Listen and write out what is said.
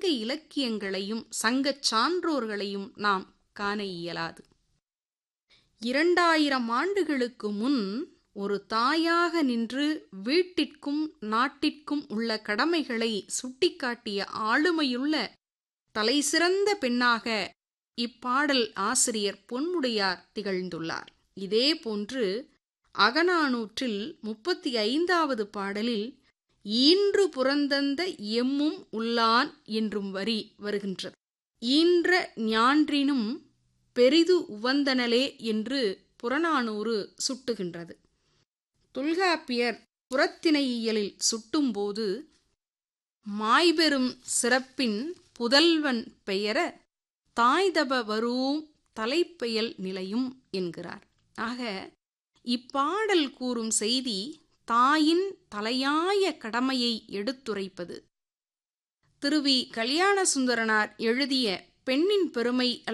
இலக்கியங்களையும் சங்கச் சான்றோர்களையும் நாம் காண இயலாது இரண்டாயிரம் ஆண்டுகளுக்கு முன் ஒரு தாயாக நின்று வீட்டிற்கும் நாட்டிற்கும் உள்ள கடமைகளை சுட்டிக்காட்டிய ஆளுமையுள்ள தலைசிறந்த பெண்ணாக இப்பாடல் ஆசிரியர் பொன்முடையார் திகழ்ந்துள்ளார் இதேபோன்று அகநானூற்றில் முப்பத்தி ஐந்தாவது பாடலில் ஈன்று புறந்தந்த எம்மும் உள்ளான் என்றும் வரி வருகின்றது ஈன்ற ஞான்றினும் பெரிது உவந்தனலே என்று புறநானூறு சுட்டுகின்றது தொல்காப்பியர் புறத்திணையியலில் சுட்டும்போது மாய்பெரும் சிறப்பின் புதல்வன் பெயர தாய்தப வரூம் தலைப்பெயல் நிலையும் என்கிறார் ஆக இப்பாடல் கூறும் செய்தி தாயின் தலையாய கடமையை எடுத்துரைப்பது திருவி கல்யாண சுந்தரனார் எழுதிய பெண்ணின் பெருமை